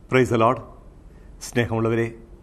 price load സ്നേഹമുള്ളവരെ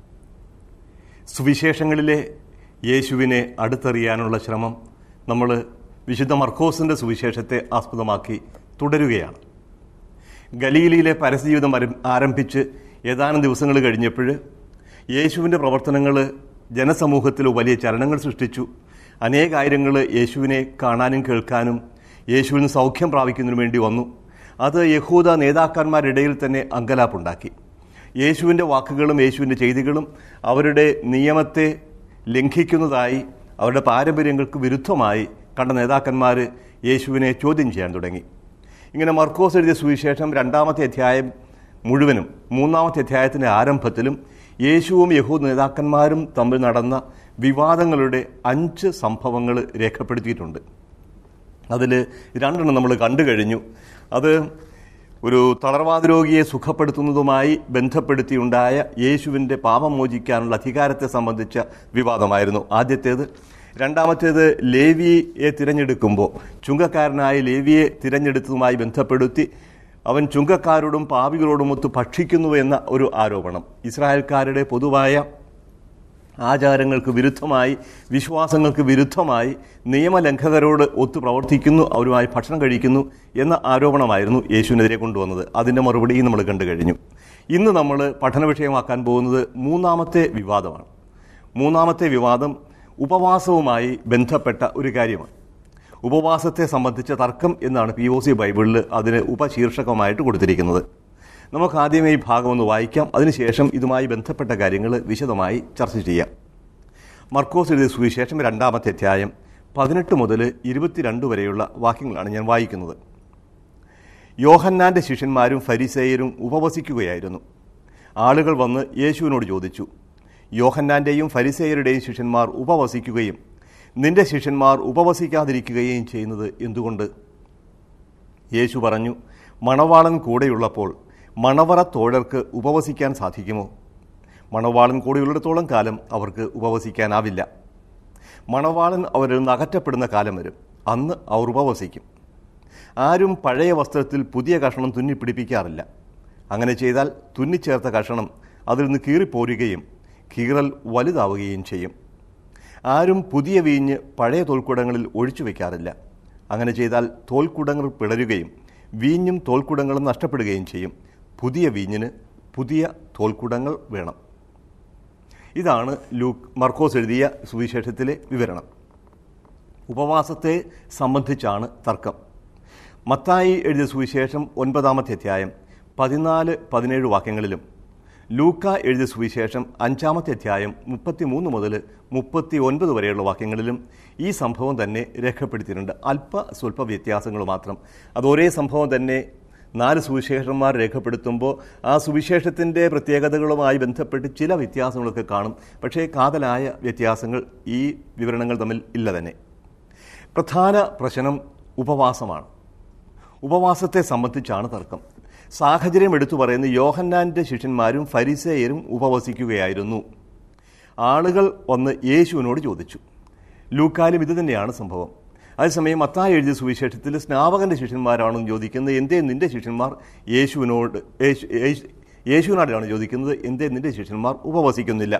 സുവിശേഷങ്ങളിലെ യേശുവിനെ അടുത്തറിയാനുള്ള ശ്രമം നമ്മൾ വിശുദ്ധ മർക്കോസിൻ്റെ സുവിശേഷത്തെ ആസ്പദമാക്കി തുടരുകയാണ് ഗലീലിയിലെ പരസ്യജീവിതം ആരം- ആരംഭിച്ച് ഏതാനും ദിവസങ്ങൾ കഴിഞ്ഞപ്പോൾ യേശുവിൻ്റെ പ്രവർത്തനങ്ങൾ ജനസമൂഹത്തിൽ വലിയ ചലനങ്ങൾ സൃഷ്ടിച്ചു അനേകായിരങ്ങൾ യേശുവിനെ കാണാനും കേൾക്കാനും യേശുവിന് സൗഖ്യം പ്രാപിക്കുന്നതിനു വേണ്ടി വന്നു അത് യഹൂദ നേതാക്കന്മാരുടെ ഇടയിൽ തന്നെ അങ്കലാപ്പുണ്ടാക്കി യേശുവിൻ്റെ വാക്കുകളും യേശുവിൻ്റെ ചെയ്തികളും അവരുടെ നിയമത്തെ ലംഘിക്കുന്നതായി അവരുടെ പാരമ്പര്യങ്ങൾക്ക് വിരുദ്ധമായി കണ്ട നേതാക്കന്മാർ യേശുവിനെ ചോദ്യം ചെയ്യാൻ തുടങ്ങി ഇങ്ങനെ മർക്കോസ് എഴുതിയ സുവിശേഷം രണ്ടാമത്തെ അധ്യായം മുഴുവനും മൂന്നാമത്തെ അധ്യായത്തിൻ്റെ ആരംഭത്തിലും യേശുവും യഹൂദ നേതാക്കന്മാരും തമ്മിൽ നടന്ന വിവാദങ്ങളുടെ അഞ്ച് സംഭവങ്ങൾ രേഖപ്പെടുത്തിയിട്ടുണ്ട് അതിൽ രണ്ടെണ്ണം നമ്മൾ കണ്ടു കഴിഞ്ഞു അത് ഒരു തളർവാദ രോഗിയെ സുഖപ്പെടുത്തുന്നതുമായി ബന്ധപ്പെടുത്തിയുണ്ടായ യേശുവിൻ്റെ പാപം മോചിക്കാനുള്ള അധികാരത്തെ സംബന്ധിച്ച വിവാദമായിരുന്നു ആദ്യത്തേത് രണ്ടാമത്തേത് ലേവിയെ തിരഞ്ഞെടുക്കുമ്പോൾ ചുങ്കക്കാരനായ ലേവിയെ തിരഞ്ഞെടുത്തതുമായി ബന്ധപ്പെടുത്തി അവൻ ചുങ്കക്കാരോടും പാപികളോടുമൊത്ത് ഭക്ഷിക്കുന്നു എന്ന ഒരു ആരോപണം ഇസ്രായേൽക്കാരുടെ പൊതുവായ ആചാരങ്ങൾക്ക് വിരുദ്ധമായി വിശ്വാസങ്ങൾക്ക് വിരുദ്ധമായി നിയമലംഘകരോട് ഒത്തു പ്രവർത്തിക്കുന്നു അവരുമായി ഭക്ഷണം കഴിക്കുന്നു എന്ന ആരോപണമായിരുന്നു യേശുവിനെതിരെ കൊണ്ടുവന്നത് അതിൻ്റെ മറുപടിയും നമ്മൾ കണ്ടു കഴിഞ്ഞു ഇന്ന് നമ്മൾ പഠന വിഷയമാക്കാൻ പോകുന്നത് മൂന്നാമത്തെ വിവാദമാണ് മൂന്നാമത്തെ വിവാദം ഉപവാസവുമായി ബന്ധപ്പെട്ട ഒരു കാര്യമാണ് ഉപവാസത്തെ സംബന്ധിച്ച തർക്കം എന്നാണ് പി ഒ സി ബൈബിളിൽ അതിന് ഉപശീർഷകമായിട്ട് കൊടുത്തിരിക്കുന്നത് നമുക്ക് ആദ്യമേ ഈ ഭാഗം ഒന്ന് വായിക്കാം അതിനുശേഷം ഇതുമായി ബന്ധപ്പെട്ട കാര്യങ്ങൾ വിശദമായി ചർച്ച ചെയ്യാം മർക്കോസ് എഴുതിയ സുവിശേഷം രണ്ടാമത്തെ അധ്യായം പതിനെട്ട് മുതൽ ഇരുപത്തിരണ്ട് വരെയുള്ള വാക്യങ്ങളാണ് ഞാൻ വായിക്കുന്നത് യോഹന്നാന്റെ ശിഷ്യന്മാരും ഫരിസേയരും ഉപവസിക്കുകയായിരുന്നു ആളുകൾ വന്ന് യേശുവിനോട് ചോദിച്ചു യോഹന്നാന്റെയും ഫരിസേയരുടെയും ശിഷ്യന്മാർ ഉപവസിക്കുകയും നിന്റെ ശിഷ്യന്മാർ ഉപവസിക്കാതിരിക്കുകയും ചെയ്യുന്നത് എന്തുകൊണ്ട് യേശു പറഞ്ഞു മണവാളൻ കൂടെയുള്ളപ്പോൾ മണവറ തോഴർക്ക് ഉപവസിക്കാൻ സാധിക്കുമോ മണവാളൻ കൂടെയുള്ളിടത്തോളം കാലം അവർക്ക് ഉപവസിക്കാനാവില്ല മണവാളൻ അവരിൽ നിന്ന് അകറ്റപ്പെടുന്ന കാലം വരും അന്ന് അവർ ഉപവസിക്കും ആരും പഴയ വസ്ത്രത്തിൽ പുതിയ കഷണം തുന്നിപ്പിടിപ്പിക്കാറില്ല അങ്ങനെ ചെയ്താൽ തുന്നിച്ചേർത്ത കഷണം അതിൽ നിന്ന് കീറിപ്പോരുകയും കീറൽ വലുതാവുകയും ചെയ്യും ആരും പുതിയ വീഞ്ഞ് പഴയ തോൽക്കുടങ്ങളിൽ ഒഴിച്ചു വയ്ക്കാറില്ല അങ്ങനെ ചെയ്താൽ തോൽക്കുടങ്ങൾ പിളരുകയും വീഞ്ഞും തോൽക്കുടങ്ങളും നഷ്ടപ്പെടുകയും ചെയ്യും പുതിയ വീഞ്ഞിന് പുതിയ തോൽക്കുടങ്ങൾ വേണം ഇതാണ് ലൂക്ക് മർക്കോസ് എഴുതിയ സുവിശേഷത്തിലെ വിവരണം ഉപവാസത്തെ സംബന്ധിച്ചാണ് തർക്കം മത്തായി എഴുതിയ സുവിശേഷം ഒൻപതാമത്തെ അധ്യായം പതിനാല് പതിനേഴ് വാക്യങ്ങളിലും ലൂക്ക എഴുതിയ സുവിശേഷം അഞ്ചാമത്തെ അധ്യായം മുപ്പത്തിമൂന്ന് മുതൽ മുപ്പത്തി ഒൻപത് വരെയുള്ള വാക്യങ്ങളിലും ഈ സംഭവം തന്നെ രേഖപ്പെടുത്തിയിട്ടുണ്ട് അല്പ സ്വല്പ വ്യത്യാസങ്ങൾ മാത്രം അത് ഒരേ സംഭവം തന്നെ നാല് സുവിശേഷന്മാർ രേഖപ്പെടുത്തുമ്പോൾ ആ സുവിശേഷത്തിൻ്റെ പ്രത്യേകതകളുമായി ബന്ധപ്പെട്ട് ചില വ്യത്യാസങ്ങളൊക്കെ കാണും പക്ഷേ കാതലായ വ്യത്യാസങ്ങൾ ഈ വിവരണങ്ങൾ തമ്മിൽ ഇല്ല തന്നെ പ്രധാന പ്രശ്നം ഉപവാസമാണ് ഉപവാസത്തെ സംബന്ധിച്ചാണ് തർക്കം സാഹചര്യം എടുത്തു പറയുന്ന യോഹന്നാന്റെ ശിഷ്യന്മാരും ഫരിസേയരും ഉപവസിക്കുകയായിരുന്നു ആളുകൾ വന്ന് യേശുവിനോട് ചോദിച്ചു ലൂക്കാലും ഇത് തന്നെയാണ് സംഭവം അതേസമയം മത്തായി എഴുതിയ സുവിശേഷത്തിൽ സ്നാപകന്റെ ശിഷ്യന്മാരാണെന്ന് ചോദിക്കുന്നത് എന്തേ നിന്റെ ശിഷ്യന്മാർ യേശുവിനോട് യേശു- യേശു- യേശുവിനോടാണ് ചോദിക്കുന്നത് എന്തേ നിന്റെ ശിഷ്യന്മാർ ഉപവസിക്കുന്നില്ല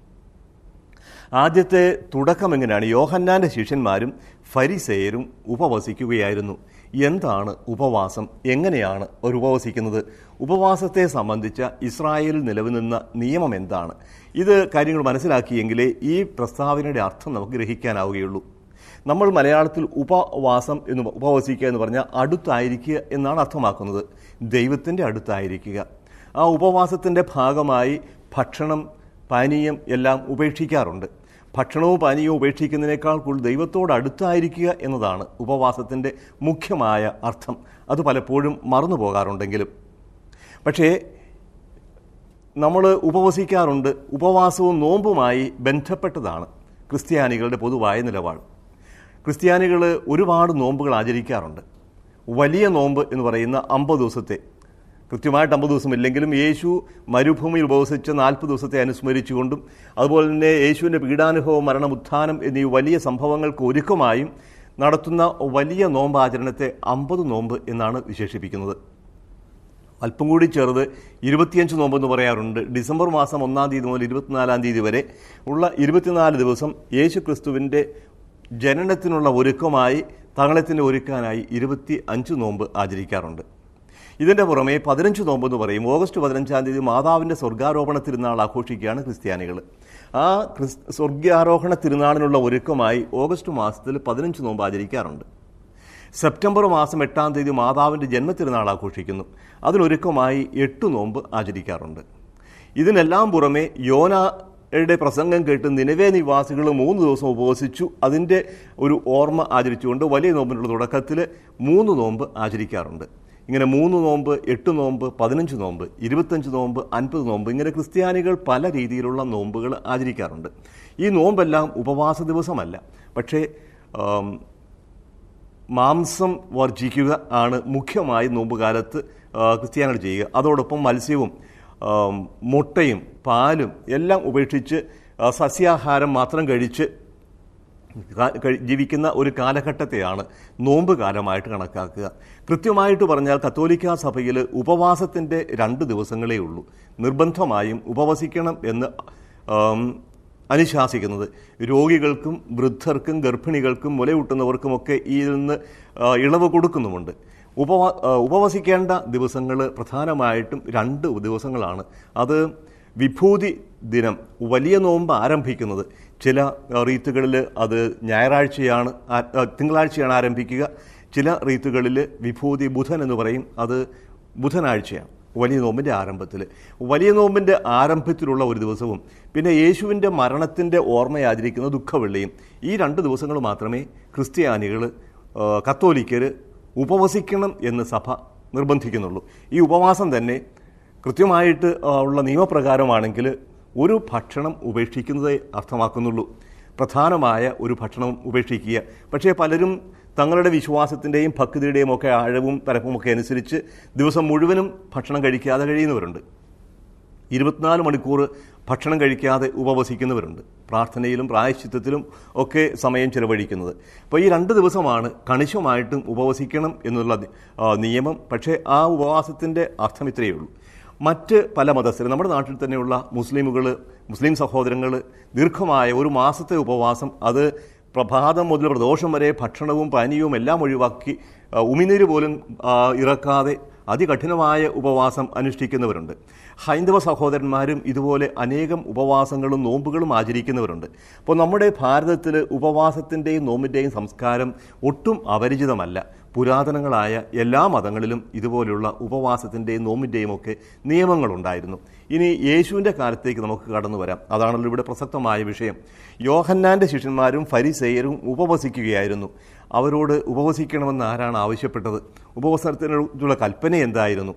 ആദ്യത്തെ തുടക്കം എങ്ങനെയാണ് യോഹന്നാന്റെ ശിഷ്യന്മാരും ഫരിസേയരും ഉപവസിക്കുകയായിരുന്നു എന്താണ് ഉപവാസം എങ്ങനെയാണ് അവർ ഉപവസിക്കുന്നത് ഉപവാസത്തെ സംബന്ധിച്ച ഇസ്രായേലിൽ നിലവിൽ നിയമം എന്താണ് ഇത് കാര്യങ്ങൾ മനസ്സിലാക്കിയെങ്കിലേ ഈ പ്രസ്താവനയുടെ അർത്ഥം നമുക്ക് ഗ്രഹിക്കാനാവുകയുള്ളൂ നമ്മൾ മലയാളത്തിൽ ഉപവാസം എന്ന് ഉപവസിക്കുക എന്ന് പറഞ്ഞാൽ അടുത്തായിരിക്കുക എന്നാണ് അർത്ഥമാക്കുന്നത് ദൈവത്തിൻ്റെ അടുത്തായിരിക്കുക ആ ഉപവാസത്തിൻ്റെ ഭാഗമായി ഭക്ഷണം പാനീയം എല്ലാം ഉപേക്ഷിക്കാറുണ്ട് ഭക്ഷണവും പാനീയവും ഉപേക്ഷിക്കുന്നതിനേക്കാൾ കൂടുതൽ ദൈവത്തോട് അടുത്തായിരിക്കുക എന്നതാണ് ഉപവാസത്തിൻ്റെ മുഖ്യമായ അർത്ഥം അത് പലപ്പോഴും മറന്നു പോകാറുണ്ടെങ്കിലും പക്ഷേ നമ്മൾ ഉപവസിക്കാറുണ്ട് ഉപവാസവും നോമ്പുമായി ബന്ധപ്പെട്ടതാണ് ക്രിസ്ത്യാനികളുടെ പൊതുവായ നിലപാട് ക്രിസ്ത്യാനികൾ ഒരുപാട് നോമ്പുകൾ ആചരിക്കാറുണ്ട് വലിയ നോമ്പ് എന്ന് പറയുന്ന അമ്പത് ദിവസത്തെ കൃത്യമായിട്ട് അമ്പത് ദിവസം ഇല്ലെങ്കിലും യേശു മരുഭൂമിയിൽ ഉപവസിച്ച നാൽപ്പത് ദിവസത്തെ അനുസ്മരിച്ചുകൊണ്ടും അതുപോലെ തന്നെ യേശുവിൻ്റെ പീഡാനുഭവം മരണം ഉത്ഥാനം എന്നീ വലിയ സംഭവങ്ങൾക്ക് ഒരുക്കമായും നടത്തുന്ന വലിയ നോമ്പാചരണത്തെ അമ്പത് നോമ്പ് എന്നാണ് വിശേഷിപ്പിക്കുന്നത് അല്പം കൂടി ചെറുത് ഇരുപത്തിയഞ്ച് നോമ്പെന്ന് പറയാറുണ്ട് ഡിസംബർ മാസം ഒന്നാം തീയതി മുതൽ ഇരുപത്തിനാലാം തീയതി വരെ ഉള്ള ഇരുപത്തിനാല് ദിവസം യേശു ക്രിസ്തുവിൻ്റെ ജനനത്തിനുള്ള ഒരുക്കമായി തങ്ങളത്തിൻ്റെ ഒരുക്കാനായി ഇരുപത്തി അഞ്ച് നോമ്പ് ആചരിക്കാറുണ്ട് ഇതിൻ്റെ പുറമെ പതിനഞ്ച് നോമ്പ് എന്ന് പറയും ഓഗസ്റ്റ് പതിനഞ്ചാം തീയതി മാതാവിൻ്റെ സ്വർഗാരോപണ തിരുനാൾ ആഘോഷിക്കുകയാണ് ക്രിസ്ത്യാനികൾ ആ ക്രിസ് സ്വർഗാരോഹണ തിരുനാളിനുള്ള ഒരുക്കമായി ഓഗസ്റ്റ് മാസത്തിൽ പതിനഞ്ച് നോമ്പ് ആചരിക്കാറുണ്ട് സെപ്റ്റംബർ മാസം എട്ടാം തീയതി മാതാവിൻ്റെ ജന്മത്തിരുനാൾ ആഘോഷിക്കുന്നു അതിനൊരുക്കമായി എട്ട് നോമ്പ് ആചരിക്കാറുണ്ട് ഇതിനെല്ലാം പുറമെ യോനയുടെ പ്രസംഗം കേട്ട് നിലവേ നിവാസികൾ മൂന്ന് ദിവസം ഉപവസിച്ചു അതിൻ്റെ ഒരു ഓർമ്മ ആചരിച്ചുകൊണ്ട് വലിയ നോമ്പിനുള്ള തുടക്കത്തിൽ മൂന്ന് നോമ്പ് ആചരിക്കാറുണ്ട് ഇങ്ങനെ മൂന്ന് നോമ്പ് എട്ട് നോമ്പ് പതിനഞ്ച് നോമ്പ് ഇരുപത്തഞ്ച് നോമ്പ് അൻപത് നോമ്പ് ഇങ്ങനെ ക്രിസ്ത്യാനികൾ പല രീതിയിലുള്ള നോമ്പുകൾ ആചരിക്കാറുണ്ട് ഈ നോമ്പെല്ലാം ഉപവാസ ദിവസമല്ല പക്ഷേ ആം, മാംസം വർജിക്കുക ആണ് മുഖ്യമായി നോമ്പുകാലത്ത് ആ, ക്രിസ്ത്യാനികൾ ചെയ്യുക അതോടൊപ്പം മത്സ്യവും ആം, മുട്ടയും പാലും എല്ലാം ഉപേക്ഷിച്ച് ആ, സസ്യാഹാരം മാത്രം കഴിച്ച് കാ- കഴി- ജീവിക്കുന്ന ഒരു കാലഘട്ടത്തെയാണ് നോമ്പ് കാലമായിട്ട് കണക്കാക്കുക കൃത്യമായിട്ട് പറഞ്ഞാൽ കത്തോലിക്ക സഭയിൽ ഉപവാസത്തിൻ്റെ രണ്ട് ദിവസങ്ങളേ ഉള്ളൂ നിർബന്ധമായും ഉപവസിക്കണം എന്ന് ആം, അനുശാസിക്കുന്നത് രോഗികൾക്കും വൃദ്ധർക്കും ഗർഭിണികൾക്കും മുലയൂട്ടുന്നവർക്കുമൊക്കെ ഇതിൽ നിന്ന് ആ, ഇളവ് കൊടുക്കുന്നുമുണ്ട് ഉപവാ ആ, ഉപവസിക്കേണ്ട ദിവസങ്ങൾ പ്രധാനമായിട്ടും രണ്ട് ദിവസങ്ങളാണ് അത് വിഭൂതി ദിനം വലിയ നോമ്പ് ആരംഭിക്കുന്നത് ചില റീത്തുകളിൽ അത് ഞായറാഴ്ചയാണ് ആ- ആ, തിങ്കളാഴ്ചയാണ് ആരംഭിക്കുക ചില റീത്തുകളിൽ വിഭൂതി ബുധൻ എന്ന് പറയും അത് ബുധനാഴ്ചയാണ് വലിയ നോമ്പിൻ്റെ ആരംഭത്തിൽ വലിയ നോമ്പിൻ്റെ ആരംഭത്തിലുള്ള ഒരു ദിവസവും പിന്നെ യേശുവിൻ്റെ മരണത്തിൻ്റെ ഓർമ്മയാചരിക്കുന്ന ദുഃഖവെള്ളിയും ഈ രണ്ട് ദിവസങ്ങൾ മാത്രമേ ക്രിസ്ത്യാനികൾ കത്തോലിക്കർ ഉപവസിക്കണം എന്ന് സഭ നിർബന്ധിക്കുന്നുള്ളൂ ഈ ഉപവാസം തന്നെ കൃത്യമായിട്ട് ആ, ഉള്ള നിയമപ്രകാരമാണെങ്കിൽ ഒരു ഭക്ഷണം ഉപേക്ഷിക്കുന്നതേ അർത്ഥമാക്കുന്നുള്ളൂ പ്രധാനമായ ഒരു ഭക്ഷണം ഉപേക്ഷിക്കുക പക്ഷേ പലരും തങ്ങളുടെ വിശ്വാസത്തിൻ്റെയും ഭക്തിയുടെയും ഒക്കെ ആഴവും പരപ്പുമൊക്കെ അനുസരിച്ച് ദിവസം മുഴുവനും ഭക്ഷണം കഴിക്കാതെ കഴിയുന്നവരുണ്ട് ഇരുപത്തിനാല് മണിക്കൂർ ഭക്ഷണം കഴിക്കാതെ ഉപവസിക്കുന്നവരുണ്ട് പ്രാർത്ഥനയിലും പ്രായശ്ചിത്തത്തിലും ഒക്കെ സമയം ചെലവഴിക്കുന്നത് അപ്പോൾ ഈ രണ്ട് ദിവസമാണ് കണിശമായിട്ടും ഉപവസിക്കണം എന്നുള്ള ആ, നിയമം പക്ഷേ ആ ഉപവാസത്തിൻ്റെ അർത്ഥം ഇത്രയേ ഉള്ളൂ മറ്റ് പല മതസ്ഥരും നമ്മുടെ നാട്ടിൽ തന്നെയുള്ള മുസ്ലിമുകൾ മുസ്ലിം സഹോദരങ്ങൾ ദീർഘമായ ഒരു മാസത്തെ ഉപവാസം അത് പ്രഭാതം മുതൽ പ്രദോഷം വരെ ഭക്ഷണവും പാനീയവും എല്ലാം ഒഴിവാക്കി ആ, ഉമിനീര് പോലും ആ, ഇറക്കാതെ അതികഠിനമായ ഉപവാസം അനുഷ്ഠിക്കുന്നവരുണ്ട് ഹൈന്ദവ സഹോദരന്മാരും ഇതുപോലെ അനേകം ഉപവാസങ്ങളും നോമ്പുകളും ആചരിക്കുന്നവരുണ്ട് അപ്പോൾ നമ്മുടെ ഭാരതത്തിൽ ഉപവാസത്തിൻ്റെയും നോമ്പിൻ്റെയും സംസ്കാരം ഒട്ടും അപരിചിതമല്ല പുരാതനങ്ങളായ എല്ലാ മതങ്ങളിലും ഇതുപോലുള്ള ഉപവാസത്തിൻ്റെയും നോമ്പിൻ്റെയും ഒക്കെ നിയമങ്ങളുണ്ടായിരുന്നു ഇനി യേശുവിൻ്റെ കാലത്തേക്ക് നമുക്ക് കടന്നു വരാം അതാണല്ലോ ഇവിടെ പ്രസക്തമായ വിഷയം യോഹന്നാൻ്റെ ശിഷ്യന്മാരും ഫരിസേയരും ഉപവസിക്കുകയായിരുന്നു അവരോട് ഉപവസിക്കണമെന്ന് ആരാണ് ആവശ്യപ്പെട്ടത് ഉപവസനത്തിനുള്ള കൽപ്പന എന്തായിരുന്നു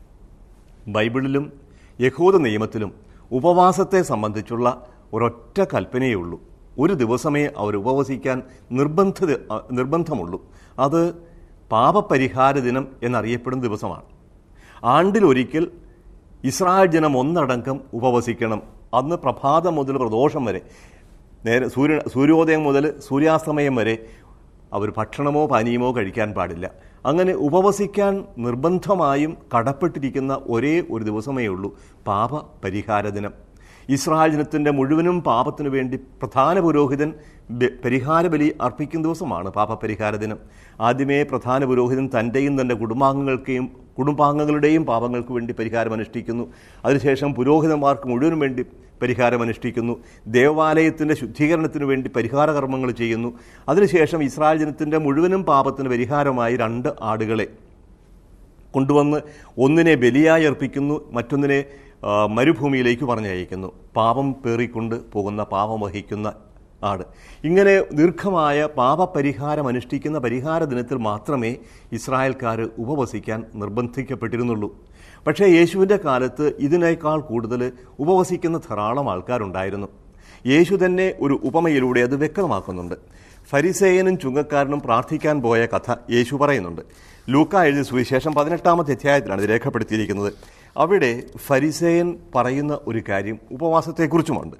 ബൈബിളിലും യഹൂദ നിയമത്തിലും ഉപവാസത്തെ സംബന്ധിച്ചുള്ള ഒരൊറ്റ കൽപ്പനയേ ഉള്ളൂ ഒരു ദിവസമേ അവർ ഉപവസിക്കാൻ നിർബന്ധ നിർബന്ധമുള്ളൂ അത് പാപപരിഹാര ദിനം എന്നറിയപ്പെടുന്ന ദിവസമാണ് ആണ്ടിലൊരിക്കൽ ഇസ്രായേൽ ജനം ഒന്നടങ്കം ഉപവസിക്കണം അന്ന് പ്രഭാതം മുതൽ പ്രദോഷം വരെ നേരെ സൂര്യ സൂര്യോദയം മുതൽ സൂര്യാസ്തമയം വരെ അവർ ഭക്ഷണമോ പാനീയമോ കഴിക്കാൻ പാടില്ല അങ്ങനെ ഉപവസിക്കാൻ നിർബന്ധമായും കടപ്പെട്ടിരിക്കുന്ന ഒരേ ഒരു ദിവസമേ ഉള്ളൂ പാപ പരിഹാര ദിനം ഇസ്രായേൽ ജനത്തിൻ്റെ മുഴുവനും പാപത്തിനു വേണ്ടി പ്രധാന പുരോഹിതൻ ബ- പരിഹാര ബലി അർപ്പിക്കുന്ന ദിവസമാണ് പാപപരിഹാര ദിനം ആദ്യമേ പ്രധാന പുരോഹിതൻ തൻ്റെയും തൻ്റെ കുടുംബാംഗങ്ങൾക്കെയും കുടുംബാംഗങ്ങളുടെയും പാപങ്ങൾക്ക് വേണ്ടി പരിഹാരം അനുഷ്ഠിക്കുന്നു അതിനുശേഷം പുരോഹിതന്മാർക്ക് മുഴുവനും വേണ്ടി പരിഹാരം അനുഷ്ഠിക്കുന്നു ദേവാലയത്തിൻ്റെ ശുദ്ധീകരണത്തിന് വേണ്ടി പരിഹാര കർമ്മങ്ങൾ ചെയ്യുന്നു അതിനുശേഷം ഇസ്രായേൽ ജനത്തിൻ്റെ മുഴുവനും പാപത്തിന് പരിഹാരമായി രണ്ട് ആടുകളെ കൊണ്ടുവന്ന് ഒന്നിനെ ബലിയായി അർപ്പിക്കുന്നു മറ്റൊന്നിനെ ആ, മരുഭൂമിയിലേക്ക് പറഞ്ഞയക്കുന്നു പാപം പേറിക്കൊണ്ട് പോകുന്ന പാപം വഹിക്കുന്ന ആട് ഇങ്ങനെ ദീർഘമായ പാപപരിഹാരം അനുഷ്ഠിക്കുന്ന പരിഹാര ദിനത്തിൽ മാത്രമേ ഇസ്രായേൽക്കാർ ഉപവസിക്കാൻ നിർബന്ധിക്കപ്പെട്ടിരുന്നുള്ളൂ പക്ഷേ യേശുവിൻ്റെ കാലത്ത് ഇതിനേക്കാൾ കൂടുതൽ ഉപവസിക്കുന്ന ധാരാളം ആൾക്കാരുണ്ടായിരുന്നു യേശു തന്നെ ഒരു ഉപമയിലൂടെ അത് വ്യക്തമാക്കുന്നുണ്ട് ഫരിസേയനും ചുങ്കക്കാരനും പ്രാർത്ഥിക്കാൻ പോയ കഥ യേശു പറയുന്നുണ്ട് ലൂക്ക എഴുതിയ സുവിശേഷം പതിനെട്ടാമത്തെ അധ്യായത്തിലാണ് ഇത് രേഖപ്പെടുത്തിയിരിക്കുന്നത് അവിടെ ഫരിസേയൻ പറയുന്ന ഒരു കാര്യം ഉപവാസത്തെക്കുറിച്ചുമുണ്ട്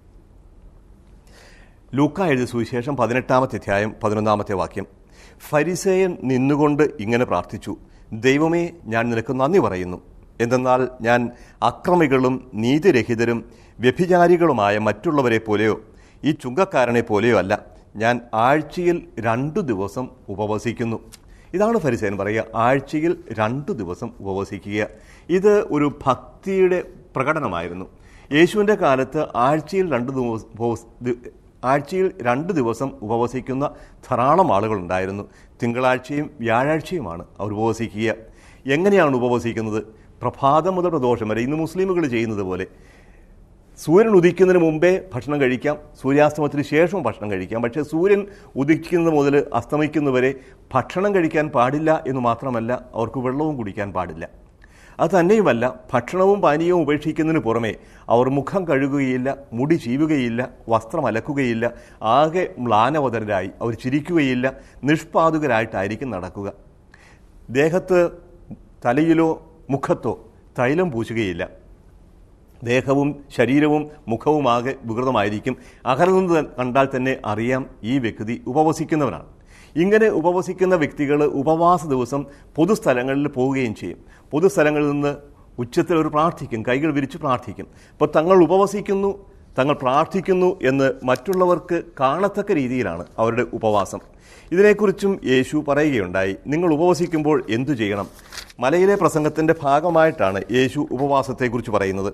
ലൂക്ക എഴുതിയ സുവിശേഷം പതിനെട്ടാമത്തെ അധ്യായം പതിനൊന്നാമത്തെ വാക്യം ഫരിസേയൻ നിന്നുകൊണ്ട് ഇങ്ങനെ പ്രാർത്ഥിച്ചു ദൈവമേ ഞാൻ നിനക്ക് നന്ദി പറയുന്നു എന്തെന്നാൽ ഞാൻ അക്രമികളും നീതിരഹിതരും വ്യഭിചാരികളുമായ മറ്റുള്ളവരെ പോലെയോ ഈ ചുങ്കക്കാരനെ പോലെയോ അല്ല ഞാൻ ആഴ്ചയിൽ രണ്ടു ദിവസം ഉപവസിക്കുന്നു ഇതാണ് ഫരിസേൻ പറയുക ആഴ്ചയിൽ രണ്ടു ദിവസം ഉപവസിക്കുക ഇത് ഒരു ഭക്തിയുടെ പ്രകടനമായിരുന്നു യേശുവിൻ്റെ കാലത്ത് ആഴ്ചയിൽ രണ്ട് ദിവസം ഉപവസ്- ദി- ആഴ്ചയിൽ രണ്ട് ദിവസം ഉപവസിക്കുന്ന ധാരാളം ആളുകളുണ്ടായിരുന്നു തിങ്കളാഴ്ചയും വ്യാഴാഴ്ചയുമാണ് അവർ ഉപവസിക്കുക എങ്ങനെയാണ് ഉപവസിക്കുന്നത് പ്രഭാതം മുതൽ പ്രദോഷം വരെ ഇന്ന് മുസ്ലിമുകൾ ചെയ്യുന്നത് പോലെ സൂര്യൻ ഉദിക്കുന്നതിന് മുമ്പേ ഭക്ഷണം കഴിക്കാം സൂര്യാസ്തമത്തിന് ശേഷവും ഭക്ഷണം കഴിക്കാം പക്ഷേ സൂര്യൻ ഉദിക്കുന്നത് മുതൽ അസ്തമിക്കുന്നവരെ ഭക്ഷണം കഴിക്കാൻ പാടില്ല എന്ന് മാത്രമല്ല അവർക്ക് വെള്ളവും കുടിക്കാൻ പാടില്ല അത് തന്നെയുമല്ല ഭക്ഷണവും പാനീയവും ഉപേക്ഷിക്കുന്നതിന് പുറമെ അവർ മുഖം കഴുകുകയില്ല മുടി ചീവുകയില്ല വസ്ത്രം അലക്കുകയില്ല ആകെ മ്ലാനവതരായി അവർ ചിരിക്കുകയില്ല നിഷ്പാതുകരായിട്ടായിരിക്കും നടക്കുക ദേഹത്ത് തലയിലോ മുഖത്തോ തൈലം പൂശുകയില്ല ദേഹവും ശരീരവും മുഖവുമാകെ വികൃതമായിരിക്കും അകലെ നിന്ന് ത- കണ്ടാൽ തന്നെ അറിയാം ഈ വ്യക്തി ഉപവസിക്കുന്നവനാണ് ഇങ്ങനെ ഉപവസിക്കുന്ന വ്യക്തികൾ ഉപവാസ ദിവസം പൊതുസ്ഥലങ്ങളിൽ പോവുകയും ചെയ്യും പൊതുസ്ഥലങ്ങളിൽ നിന്ന് ഉച്ചത്തിൽ അവർ പ്രാർത്ഥിക്കും കൈകൾ വിരിച്ച് പ്രാർത്ഥിക്കും അപ്പോൾ തങ്ങൾ ഉപവസിക്കുന്നു തങ്ങൾ പ്രാർത്ഥിക്കുന്നു എന്ന് മറ്റുള്ളവർക്ക് കാണത്തക്ക രീതിയിലാണ് അവരുടെ ഉപവാസം ഇതിനെക്കുറിച്ചും യേശു പറയുകയുണ്ടായി നിങ്ങൾ ഉപവസിക്കുമ്പോൾ എന്തു ചെയ്യണം മലയിലെ പ്രസംഗത്തിന്റെ ഭാഗമായിട്ടാണ് യേശു ഉപവാസത്തെക്കുറിച്ച് പറയുന്നത്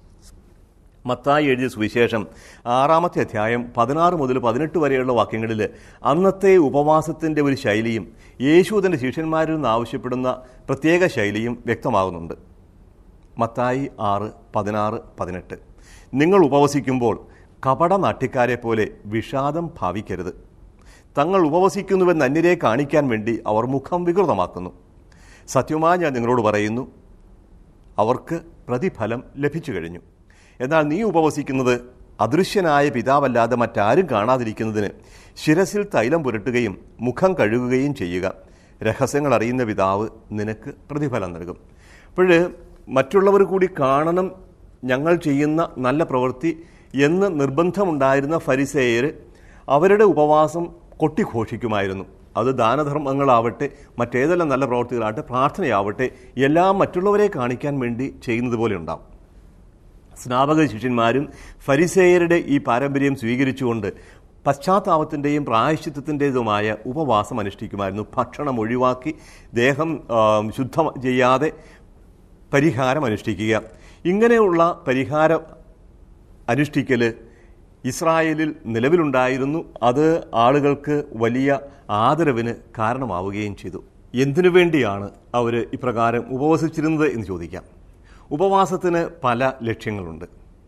മത്തായി എഴുതിയ സുവിശേഷം ആറാമത്തെ അധ്യായം പതിനാറ് മുതൽ പതിനെട്ട് വരെയുള്ള വാക്യങ്ങളിൽ അന്നത്തെ ഉപവാസത്തിൻ്റെ ഒരു ശൈലിയും യേശു തൻ്റെ ശിഷ്യന്മാരിൽ നിന്ന് ആവശ്യപ്പെടുന്ന പ്രത്യേക ശൈലിയും വ്യക്തമാകുന്നുണ്ട് മത്തായി ആറ് പതിനാറ് പതിനെട്ട് നിങ്ങൾ ഉപവസിക്കുമ്പോൾ കപട നാട്യക്കാരെ പോലെ വിഷാദം ഭാവിക്കരുത് തങ്ങൾ ഉപവസിക്കുന്നുവെന്ന് അന്യരെ കാണിക്കാൻ വേണ്ടി അവർ മുഖം വികൃതമാക്കുന്നു സത്യമായി ഞാൻ നിങ്ങളോട് പറയുന്നു അവർക്ക് പ്രതിഫലം ലഭിച്ചു കഴിഞ്ഞു എന്നാൽ നീ ഉപവസിക്കുന്നത് അദൃശ്യനായ പിതാവല്ലാതെ മറ്റാരും കാണാതിരിക്കുന്നതിന് ശിരസിൽ തൈലം പുരട്ടുകയും മുഖം കഴുകുകയും ചെയ്യുക രഹസ്യങ്ങൾ അറിയുന്ന പിതാവ് നിനക്ക് പ്രതിഫലം നൽകും അപ്പോൾ മറ്റുള്ളവർ കൂടി കാണണം ഞങ്ങൾ ചെയ്യുന്ന നല്ല പ്രവൃത്തി എന്ന് നിർബന്ധമുണ്ടായിരുന്ന ഫരിസേയർ അവരുടെ ഉപവാസം കൊട്ടിഘോഷിക്കുമായിരുന്നു അത് ദാനധർമ്മങ്ങളാവട്ടെ മറ്റേതെല്ലാം നല്ല പ്രവൃത്തികളാവട്ടെ പ്രാർത്ഥനയാവട്ടെ എല്ലാം മറ്റുള്ളവരെ കാണിക്കാൻ വേണ്ടി ചെയ്യുന്നത് പോലെ ഉണ്ടാവും സ്നാപക ശിഷ്യന്മാരും ഫരിസേയരുടെ ഈ പാരമ്പര്യം സ്വീകരിച്ചുകൊണ്ട് പശ്ചാത്താപത്തിൻ്റെയും പ്രായശ്ചിത്തത്തിൻ്റെതുമായ ഉപവാസം അനുഷ്ഠിക്കുമായിരുന്നു ഭക്ഷണം ഒഴിവാക്കി ദേഹം ആ, ശുദ്ധം ചെയ്യാതെ പരിഹാരം അനുഷ്ഠിക്കുക ഇങ്ങനെയുള്ള പരിഹാരം അനുഷ്ഠിക്കൽ ഇസ്രായേലിൽ നിലവിലുണ്ടായിരുന്നു അത് ആളുകൾക്ക് വലിയ ആദരവിന് കാരണമാവുകയും ചെയ്തു എന്തിനു വേണ്ടിയാണ് അവർ ഇപ്രകാരം ഉപവസിച്ചിരുന്നത് എന്ന് ചോദിക്കാം ഉപവാസത്തിന് പല ലക്ഷ്യങ്ങളുണ്ട്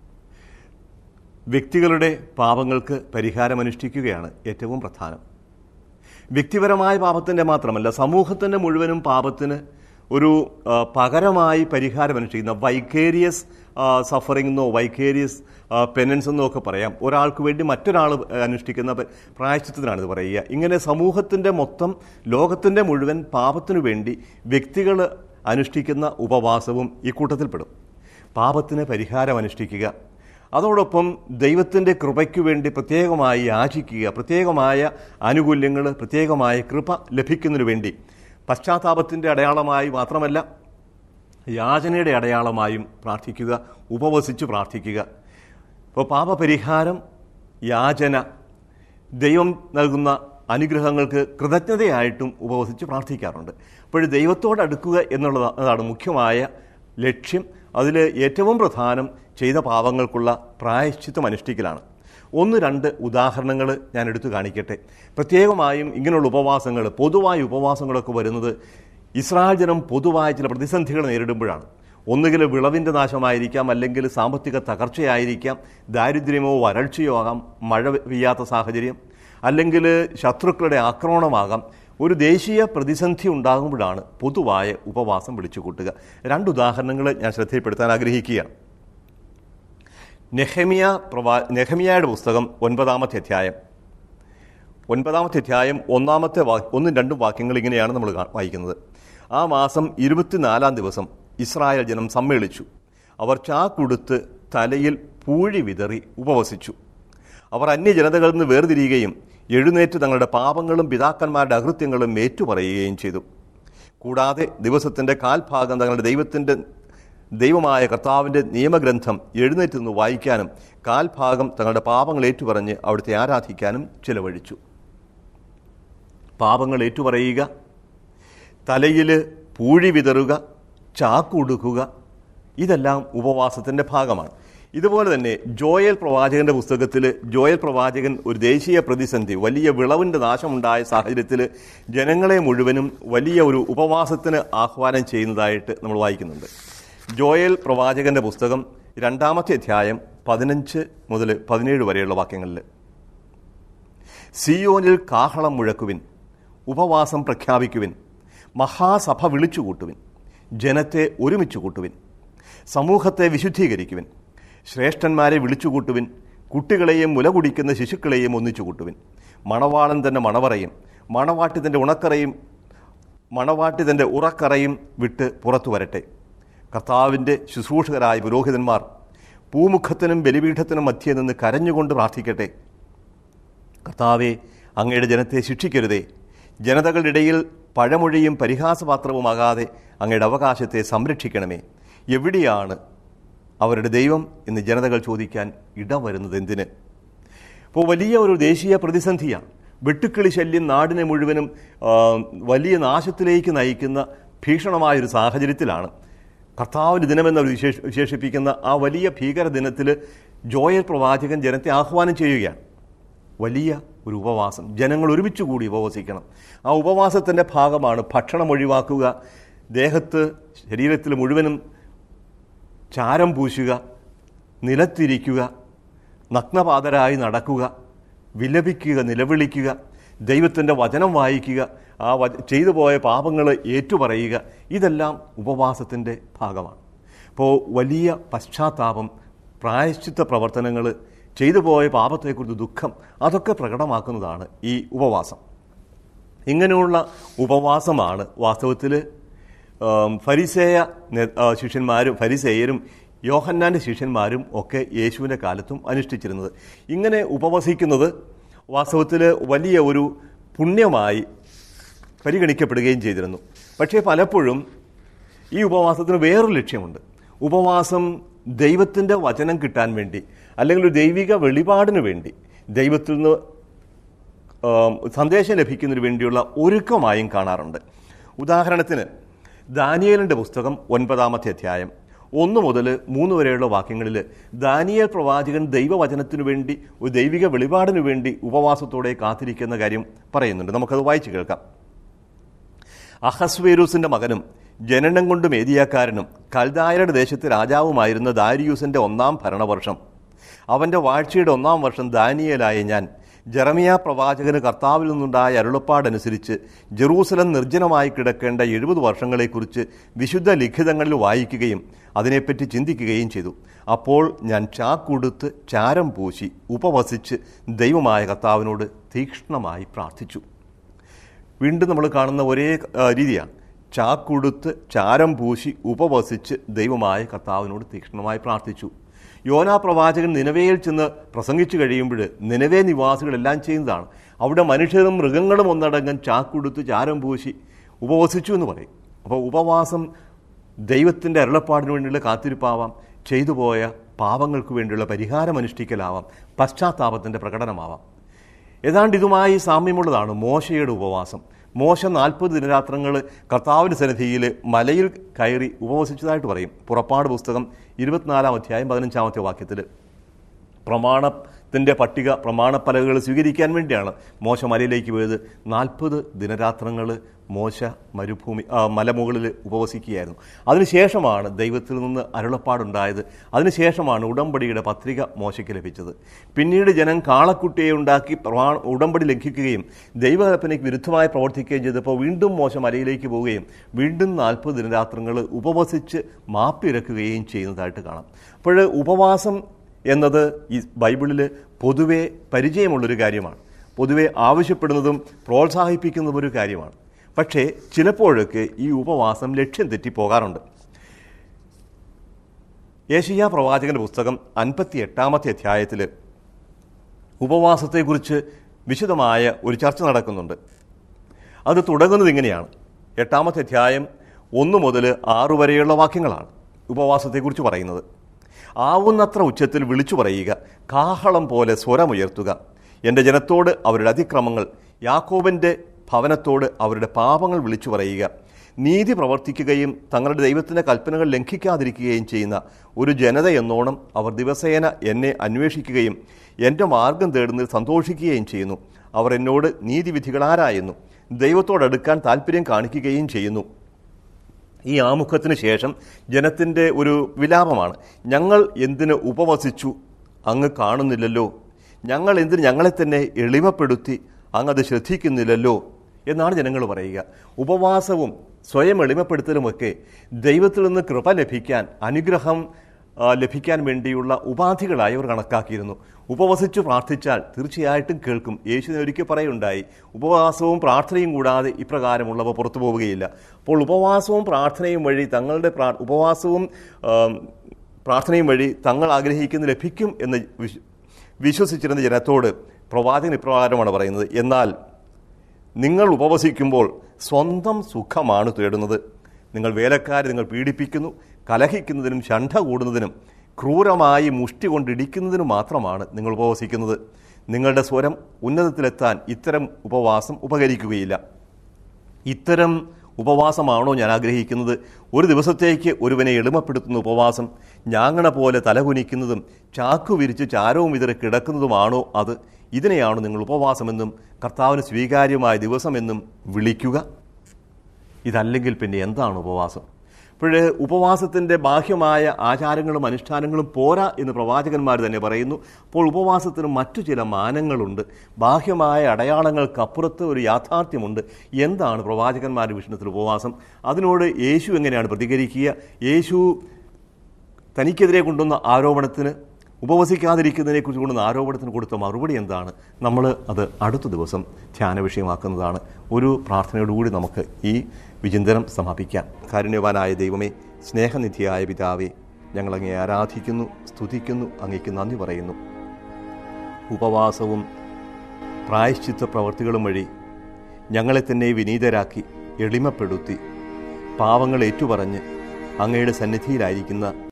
വ്യക്തികളുടെ പാപങ്ങൾക്ക് പരിഹാരം അനുഷ്ഠിക്കുകയാണ് ഏറ്റവും പ്രധാനം വ്യക്തിപരമായ പാപത്തിൻ്റെ മാത്രമല്ല സമൂഹത്തിൻ്റെ മുഴുവനും പാപത്തിന് ഒരു ആ, പകരമായി പരിഹാരം അനുഷ്ഠിക്കുന്ന വൈക്കേരിയസ് സഫറിംഗ് എന്നോ വൈക്കേരിയസ് പെനൻസ് എന്നോ ഒക്കെ പറയാം ഒരാൾക്ക് വേണ്ടി മറ്റൊരാൾ അനുഷ്ഠിക്കുന്ന പ- പ്രായശ്ചിത്തത്തിനാണ് ഇത് പറയുക ഇങ്ങനെ സമൂഹത്തിൻ്റെ മൊത്തം ലോകത്തിൻ്റെ മുഴുവൻ പാപത്തിനു വേണ്ടി വ്യക്തികൾ അനുഷ്ഠിക്കുന്ന ഉപവാസവും ഈ കൂട്ടത്തിൽപ്പെടും പാപത്തിന് പരിഹാരം അനുഷ്ഠിക്കുക അതോടൊപ്പം ദൈവത്തിൻ്റെ കൃപയ്ക്കു വേണ്ടി പ്രത്യേകമായി യാചിക്കുക പ്രത്യേകമായ ആനുകൂല്യങ്ങൾ പ്രത്യേകമായ കൃപ ലഭിക്കുന്നതിനു വേണ്ടി പശ്ചാത്താപത്തിൻ്റെ അടയാളമായി മാത്രമല്ല യാചനയുടെ അടയാളമായും പ്രാർത്ഥിക്കുക ഉപവസിച്ച് പ്രാർത്ഥിക്കുക അപ്പോൾ പാപപരിഹാരം യാചന ദൈവം നൽകുന്ന അനുഗ്രഹങ്ങൾക്ക് കൃതജ്ഞതയായിട്ടും ഉപവസിച്ച് പ്രാർത്ഥിക്കാറുണ്ട് അപ്പോൾ ദൈവത്തോട് അടുക്കുക എന്നുള്ളതാണ് മുഖ്യമായ ലക്ഷ്യം അതിൽ ഏറ്റവും പ്രധാനം ചെയ്ത പാവങ്ങൾക്കുള്ള പ്രായശ്ചിത്തം അനുഷ്ഠിക്കലാണ് ഒന്ന് രണ്ട് ഉദാഹരണങ്ങൾ ഞാൻ എടുത്തു കാണിക്കട്ടെ പ്രത്യേകമായും ഇങ്ങനെയുള്ള ഉപവാസങ്ങൾ പൊതുവായ ഉപവാസങ്ങളൊക്കെ വരുന്നത് ഇസ്രായേൽ ജനം പൊതുവായ ചില പ്രതിസന്ധികൾ നേരിടുമ്പോഴാണ് ഒന്നുകിൽ വിളവിൻ്റെ നാശമായിരിക്കാം അല്ലെങ്കിൽ സാമ്പത്തിക തകർച്ചയായിരിക്കാം ദാരിദ്ര്യമോ വരൾച്ചയോ ആകാം മഴ പെയ്യാത്ത സാഹചര്യം അല്ലെങ്കിൽ ശത്രുക്കളുടെ ആക്രമണമാകാം ഒരു ദേശീയ പ്രതിസന്ധി ഉണ്ടാകുമ്പോഴാണ് പൊതുവായ ഉപവാസം വിളിച്ചു കൂട്ടുക രണ്ട് ഉദാഹരണങ്ങൾ ഞാൻ ശ്രദ്ധയിൽപ്പെടുത്താൻ ആഗ്രഹിക്കുകയാണ് നെഹമിയ പ്രവാ നെഹമിയയുടെ പുസ്തകം ഒൻപതാമത്തെ അധ്യായം ഒൻപതാമത്തെ അധ്യായം ഒന്നാമത്തെ വാ ഒന്നും രണ്ടും വാക്യങ്ങൾ ഇങ്ങനെയാണ് നമ്മൾ കാ- വായിക്കുന്നത് ആ മാസം ഇരുപത്തിനാലാം ദിവസം ഇസ്രായേൽ ജനം സമ്മേളിച്ചു അവർ ചാക്കുടുത്ത് തലയിൽ പൂഴി വിതറി ഉപവസിച്ചു അവർ അന്യജനതകളിൽ നിന്ന് വേർതിരിയുകയും എഴുന്നേറ്റ് തങ്ങളുടെ പാപങ്ങളും പിതാക്കന്മാരുടെ അകൃത്യങ്ങളും ഏറ്റുപറയുകയും ചെയ്തു കൂടാതെ ദിവസത്തിൻ്റെ കാൽഭാഗം തങ്ങളുടെ ദൈവത്തിൻ്റെ ദൈവമായ കർത്താവിൻ്റെ നിയമഗ്രന്ഥം എഴുന്നേറ്റ് നിന്ന് വായിക്കാനും കാൽഭാഗം തങ്ങളുടെ പാപങ്ങൾ ഏറ്റുപറഞ്ഞ് അവിടുത്തെ ആരാധിക്കാനും ചിലവഴിച്ചു പാപങ്ങൾ ഏറ്റുപറയുക തലയിൽ പൂഴി വിതറുക ചാക്കുടുക്കുക ഇതെല്ലാം ഉപവാസത്തിൻ്റെ ഭാഗമാണ് ഇതുപോലെ തന്നെ ജോയൽ പ്രവാചകന്റെ പുസ്തകത്തിൽ ജോയൽ പ്രവാചകൻ ഒരു ദേശീയ പ്രതിസന്ധി വലിയ വിളവിൻ്റെ നാശമുണ്ടായ സാഹചര്യത്തിൽ ജനങ്ങളെ മുഴുവനും വലിയ ഒരു ഉപവാസത്തിന് ആഹ്വാനം ചെയ്യുന്നതായിട്ട് നമ്മൾ വായിക്കുന്നുണ്ട് ജോയൽ പ്രവാചകന്റെ പുസ്തകം രണ്ടാമത്തെ അധ്യായം പതിനഞ്ച് മുതൽ പതിനേഴ് വരെയുള്ള വാക്യങ്ങളിൽ സിയോനിൽ കാഹളം മുഴക്കുവിൻ ഉപവാസം പ്രഖ്യാപിക്കുവിൻ മഹാസഭ വിളിച്ചു കൂട്ടുവിൻ ജനത്തെ ഒരുമിച്ച് കൂട്ടുവിൻ സമൂഹത്തെ വിശുദ്ധീകരിക്കുവിൻ ശ്രേഷ്ഠന്മാരെ വിളിച്ചു കൂട്ടുവിൻ കുട്ടികളെയും മുല കുടിക്കുന്ന ശിശുക്കളെയും ഒന്നിച്ചു കൂട്ടുവിൻ മണവാളൻ തന്നെ മണവറയും മണവാട്ടി തൻ്റെ ഉണക്കറയും മണവാട്ടി തൻ്റെ ഉറക്കറയും വിട്ട് പുറത്തു വരട്ടെ കർത്താവിൻ്റെ ശുശ്രൂഷകരായ പുരോഹിതന്മാർ പൂമുഖത്തിനും ബലിപീഠത്തിനും മധ്യേ നിന്ന് കരഞ്ഞുകൊണ്ട് പ്രാർത്ഥിക്കട്ടെ കർത്താവെ അങ്ങയുടെ ജനത്തെ ശിക്ഷിക്കരുതേ ജനതകളുടെ ഇടയിൽ പഴമൊഴിയും പരിഹാസപാത്രവുമാകാതെ അങ്ങയുടെ അവകാശത്തെ സംരക്ഷിക്കണമേ എവിടെയാണ് അവരുടെ ദൈവം എന്ന് ജനതകൾ ചോദിക്കാൻ ഇടം വരുന്നത് എന്തിന് ഇപ്പോൾ വലിയ ഒരു ദേശീയ പ്രതിസന്ധിയാണ് വെട്ടുക്കിളി ശല്യം നാടിനെ മുഴുവനും ആ, വലിയ നാശത്തിലേക്ക് നയിക്കുന്ന ഭീഷണമായൊരു സാഹചര്യത്തിലാണ് കർത്താവിൻ്റെ ദിനമെന്ന് അവർ വിശേഷ വിശേഷിപ്പിക്കുന്ന ആ വലിയ ഭീകര ദിനത്തിൽ ജോയൽ പ്രവാചകൻ ജനത്തെ ആഹ്വാനം ചെയ്യുകയാണ് വലിയ ഒരു ഉപവാസം ജനങ്ങൾ ഒരുമിച്ച് കൂടി ഉപവസിക്കണം ആ ഉപവാസത്തിൻ്റെ ഭാഗമാണ് ഭക്ഷണം ഒഴിവാക്കുക ദേഹത്ത് ശരീരത്തിൽ മുഴുവനും ചാരം പൂശുക നിലത്തിരിക്കുക നഗ്നപാതരായി നടക്കുക വിലപിക്കുക നിലവിളിക്കുക ദൈവത്തിൻ്റെ വചനം വായിക്കുക ആ വ ചെയ്തു പോയ പാപങ്ങൾ ഏറ്റുപറയുക ഇതെല്ലാം ഉപവാസത്തിൻ്റെ ഭാഗമാണ് അപ്പോൾ വലിയ പശ്ചാത്താപം പ്രായശ്ചിത്ത പ്രവർത്തനങ്ങൾ ചെയ്തു പോയ പാപത്തെക്കുറിച്ച് ദുഃഖം അതൊക്കെ പ്രകടമാക്കുന്നതാണ് ഈ ഉപവാസം ഇങ്ങനെയുള്ള ഉപവാസമാണ് വാസ്തവത്തിൽ ഫരിസേയ നേ- ആ, ശിഷ്യന്മാരും ഫരിസേയരും യോഹന്നാൻ്റെ ശിഷ്യന്മാരും ഒക്കെ യേശുവിൻ്റെ കാലത്തും അനുഷ്ഠിച്ചിരുന്നത് ഇങ്ങനെ ഉപവസിക്കുന്നത് വാസ്തവത്തിൽ വലിയ ഒരു പുണ്യമായി പരിഗണിക്കപ്പെടുകയും ചെയ്തിരുന്നു പക്ഷേ പലപ്പോഴും ഈ ഉപവാസത്തിന് വേറൊരു ലക്ഷ്യമുണ്ട് ഉപവാസം ദൈവത്തിൻ്റെ വചനം കിട്ടാൻ വേണ്ടി അല്ലെങ്കിൽ ഒരു ദൈവിക വെളിപാടിന് വേണ്ടി ദൈവത്തിൽ നിന്ന് ആം, സന്ദേശം ലഭിക്കുന്നതിന് വേണ്ടിയുള്ള ഒരുക്കമായും കാണാറുണ്ട് ഉദാഹരണത്തിന് ദാനിയേലിൻ്റെ പുസ്തകം ഒൻപതാമത്തെ അധ്യായം ഒന്ന് മുതൽ മൂന്ന് വരെയുള്ള വാക്യങ്ങളിൽ ദാനിയേൽ പ്രവാചകൻ ദൈവവചനത്തിനു വേണ്ടി ഒരു ദൈവിക വെളിപാടിനു വേണ്ടി ഉപവാസത്തോടെ കാത്തിരിക്കുന്ന കാര്യം പറയുന്നുണ്ട് നമുക്കത് വായിച്ചു കേൾക്കാം അഹസ്വേരൂസിന്റെ മകനും ജനനം കൊണ്ട് മേദിയാക്കാരനും കൽദായരുടെ ദേശത്തെ രാജാവുമായിരുന്ന ദാരിയൂസിന്റെ ഒന്നാം ഭരണവർഷം അവന്റെ വാഴ്ചയുടെ ഒന്നാം വർഷം ദാനിയേലായ ഞാൻ ജെറമിയ പ്രവാചകന് കർത്താവിൽ നിന്നുണ്ടായ അരുളപ്പാടനുസരിച്ച് ജെറൂസലം നിർജ്ജനമായി കിടക്കേണ്ട എഴുപത് വർഷങ്ങളെക്കുറിച്ച് വിശുദ്ധ ലിഖിതങ്ങളിൽ വായിക്കുകയും അതിനെപ്പറ്റി ചിന്തിക്കുകയും ചെയ്തു അപ്പോൾ ഞാൻ ചാക്കുടുത്ത് ചാരം പൂശി ഉപവസിച്ച് ദൈവമായ കർത്താവിനോട് തീക്ഷ്ണമായി പ്രാർത്ഥിച്ചു വീണ്ടും നമ്മൾ കാണുന്ന ഒരേ ആ, രീതിയാണ് ചാക്കുടുത്ത് ചാരം പൂശി ഉപവസിച്ച് ദൈവമായ കർത്താവിനോട് തീക്ഷ്ണമായി പ്രാർത്ഥിച്ചു യോനാ പ്രവാചകൻ നിലവയിൽ ചെന്ന് പ്രസംഗിച്ചു കഴിയുമ്പോൾ നിലവേ നിവാസികളെല്ലാം ചെയ്യുന്നതാണ് അവിടെ മനുഷ്യരും മൃഗങ്ങളും ഒന്നടങ്കം ചാക്കുടുത്ത് ചാരം പൂശി ഉപവസിച്ചു എന്ന് പറയും അപ്പോൾ ഉപവാസം ദൈവത്തിൻ്റെ അരുളപ്പാടിന് വേണ്ടിയുള്ള കാത്തിരിപ്പാവാം ചെയ്തു പോയ പാപങ്ങൾക്ക് വേണ്ടിയുള്ള പരിഹാരം അനുഷ്ഠിക്കലാവാം പശ്ചാത്താപത്തിൻ്റെ പ്രകടനമാവാം ഏതാണ്ട് ഇതുമായി സാമ്യമുള്ളതാണ് മോശയുടെ ഉപവാസം മോശ നാൽപ്പത് ദിനരാത്രങ്ങൾ കർത്താവിൻ്റെ സന്നിധിയിൽ മലയിൽ കയറി ഉപവസിച്ചതായിട്ട് പറയും പുറപ്പാട് പുസ്തകം ഇരുപത്തിനാലാം അധ്യായം പതിനഞ്ചാമത്തെ വാക്യത്തിൽ പ്രമാണത്തിൻ്റെ പട്ടിക പ്രമാണപ്പലകൾ സ്വീകരിക്കാൻ വേണ്ടിയാണ് മോശ മലയിലേക്ക് പോയത് നാൽപ്പത് ദിനരാത്രങ്ങൾ മോശ മരുഭൂമി ആ, മലമുകളിൽ ഉപവസിക്കുകയായിരുന്നു അതിനുശേഷമാണ് ദൈവത്തിൽ നിന്ന് അരുളപ്പാടുണ്ടായത് അതിനുശേഷമാണ് ഉടമ്പടിയുടെ പത്രിക മോശയ്ക്ക് ലഭിച്ചത് പിന്നീട് ജനം കാളക്കുട്ടിയെ ഉണ്ടാക്കി പ്രമാ ഉടമ്പടി ലംഘിക്കുകയും ദൈവകൽപ്പനയ്ക്ക് വിരുദ്ധമായി പ്രവർത്തിക്കുകയും ചെയ്തപ്പോൾ വീണ്ടും മോശ മലയിലേക്ക് പോവുകയും വീണ്ടും നാൽപ്പത് ദിനരാത്രങ്ങൾ ഉപവസിച്ച് മാപ്പിരക്കുകയും ചെയ്യുന്നതായിട്ട് കാണാം അപ്പോൾ ഉപവാസം എന്നത് ഈ ബൈബിളിൽ പൊതുവെ പരിചയമുള്ളൊരു കാര്യമാണ് പൊതുവെ ആവശ്യപ്പെടുന്നതും പ്രോത്സാഹിപ്പിക്കുന്നതും ഒരു കാര്യമാണ് പക്ഷേ ചിലപ്പോഴൊക്കെ ഈ ഉപവാസം ലക്ഷ്യം തെറ്റിപ്പോകാറുണ്ട് യേശയ്യ പ്രവാചകന്റെ പുസ്തകം അൻപത്തി എട്ടാമത്തെ അധ്യായത്തിൽ ഉപവാസത്തെക്കുറിച്ച് വിശദമായ ഒരു ചർച്ച നടക്കുന്നുണ്ട് അത് തുടങ്ങുന്നത് ഇങ്ങനെയാണ് എട്ടാമത്തെ അധ്യായം ഒന്ന് മുതൽ ആറു വരെയുള്ള വാക്യങ്ങളാണ് ഉപവാസത്തെക്കുറിച്ച് പറയുന്നത് ആവുന്നത്ര ഉച്ചത്തിൽ വിളിച്ചു പറയുക കാഹളം പോലെ സ്വരമുയർത്തുക എൻ്റെ ജനത്തോട് അവരുടെ അതിക്രമങ്ങൾ യാക്കോബിൻ്റെ ഭവനത്തോട് അവരുടെ പാപങ്ങൾ വിളിച്ചു പറയുക നീതി പ്രവർത്തിക്കുകയും തങ്ങളുടെ ദൈവത്തിൻ്റെ കൽപ്പനകൾ ലംഘിക്കാതിരിക്കുകയും ചെയ്യുന്ന ഒരു ജനത എന്നോണം അവർ ദിവസേന എന്നെ അന്വേഷിക്കുകയും എൻ്റെ മാർഗം തേടുന്നതിൽ സന്തോഷിക്കുകയും ചെയ്യുന്നു അവർ എന്നോട് നീതിവിധികളാരായെന്നു ദൈവത്തോടടുക്കാൻ താല്പര്യം കാണിക്കുകയും ചെയ്യുന്നു ഈ ആമുഖത്തിന് ശേഷം ജനത്തിൻ്റെ ഒരു വിലാപമാണ് ഞങ്ങൾ എന്തിന് ഉപവസിച്ചു അങ്ങ് കാണുന്നില്ലല്ലോ ഞങ്ങൾ എന്തിന് ഞങ്ങളെ തന്നെ എളിമപ്പെടുത്തി അങ്ങ് അത് ശ്രദ്ധിക്കുന്നില്ലല്ലോ എന്നാണ് ജനങ്ങൾ പറയുക ഉപവാസവും സ്വയം എളിമപ്പെടുത്തലുമൊക്കെ ദൈവത്തിൽ നിന്ന് കൃപ ലഭിക്കാൻ അനുഗ്രഹം ആ, ലഭിക്കാൻ വേണ്ടിയുള്ള ഉപാധികളായി അവർ കണക്കാക്കിയിരുന്നു ഉപവസിച്ചു പ്രാർത്ഥിച്ചാൽ തീർച്ചയായിട്ടും കേൾക്കും യേശുവിനെ ഒരിക്കൽ പറയുണ്ടായി ഉപവാസവും പ്രാർത്ഥനയും കൂടാതെ ഇപ്രകാരമുള്ളവ പുറത്തു പോവുകയില്ല അപ്പോൾ ഉപവാസവും പ്രാർത്ഥനയും വഴി തങ്ങളുടെ പ്രാ- ഉപവാസവും ആം, പ്രാർത്ഥനയും വഴി തങ്ങൾ ആഗ്രഹിക്കുന്ന ലഭിക്കും എന്ന് വിശ്വ- വിശ്വസിച്ചിരുന്ന ജനത്തോട് പ്രവാചകൻ ഇപ്രകാരമാണ് പറയുന്നത് എന്നാൽ നിങ്ങൾ ഉപവസിക്കുമ്പോൾ സ്വന്തം സുഖമാണ് തേടുന്നത് നിങ്ങൾ വേലക്കാരെ നിങ്ങൾ പീഡിപ്പിക്കുന്നു കലഹിക്കുന്നതിനും ശണ്ഠ കൂടുന്നതിനും ക്രൂരമായി മുഷ്ടി കൊണ്ടിടിക്കുന്നതിനും മാത്രമാണ് നിങ്ങൾ ഉപവസിക്കുന്നത് നിങ്ങളുടെ സ്വരം ഉന്നതത്തിലെത്താൻ ഇത്തരം ഉപവാസം ഉപകരിക്കുകയില്ല ഇത്തരം ഉപവാസമാണോ ഞാൻ ആഗ്രഹിക്കുന്നത് ഒരു ദിവസത്തേക്ക് ഒരുവനെ എളിമപ്പെടുത്തുന്ന ഉപവാസം ഞാങ്ങണ പോലെ തലകുനിക്കുന്നതും ചാക്കു വിരിച്ച് ചാരവും വിതറി കിടക്കുന്നതുമാണോ അത് ഇതിനെയാണോ നിങ്ങൾ ഉപവാസമെന്നും കർത്താവിന് സ്വീകാര്യമായ ദിവസമെന്നും വിളിക്കുക ഇതല്ലെങ്കിൽ പിന്നെ എന്താണ് ഉപവാസം അപ്പോൾ ഉപവാസത്തിൻ്റെ ബാഹ്യമായ ആചാരങ്ങളും അനുഷ്ഠാനങ്ങളും പോരാ എന്ന് പ്രവാചകന്മാർ തന്നെ പറയുന്നു അപ്പോൾ ഉപവാസത്തിന് മറ്റു ചില മാനങ്ങളുണ്ട് ബാഹ്യമായ അടയാളങ്ങൾക്കപ്പുറത്ത് ഒരു യാഥാർത്ഥ്യമുണ്ട് എന്താണ് പ്രവാചകന്മാരുടെ വിഷയത്തിൽ ഉപവാസം അതിനോട് യേശു എങ്ങനെയാണ് പ്രതികരിക്കുക യേശു തനിക്കെതിരെ കൊണ്ടുവന്ന ആരോപണത്തിന് ഉപവസിക്കാതിരിക്കുന്നതിനെ കുറിച്ച് കൊണ്ടുവന്ന ആരോപണത്തിന് കൊടുത്ത മറുപടി എന്താണ് നമ്മൾ അത് അടുത്ത ദിവസം ധ്യാന വിഷയമാക്കുന്നതാണ് ഒരു പ്രാർത്ഥനയോടുകൂടി നമുക്ക് ഈ വിചിന്തനം സമാപിക്കാം കാരുണ്യവാനായ ദൈവമേ സ്നേഹനിധിയായ പിതാവേ ഞങ്ങളങ്ങേ ആരാധിക്കുന്നു സ്തുതിക്കുന്നു അങ്ങേക്ക് നന്ദി പറയുന്നു ഉപവാസവും പ്രായശ്ചിത്ത പ്രവർത്തികളും വഴി ഞങ്ങളെ തന്നെ വിനീതരാക്കി എളിമപ്പെടുത്തി പാവങ്ങൾ ഏറ്റുപറഞ്ഞ് അങ്ങയുടെ സന്നിധിയിലായിരിക്കുന്ന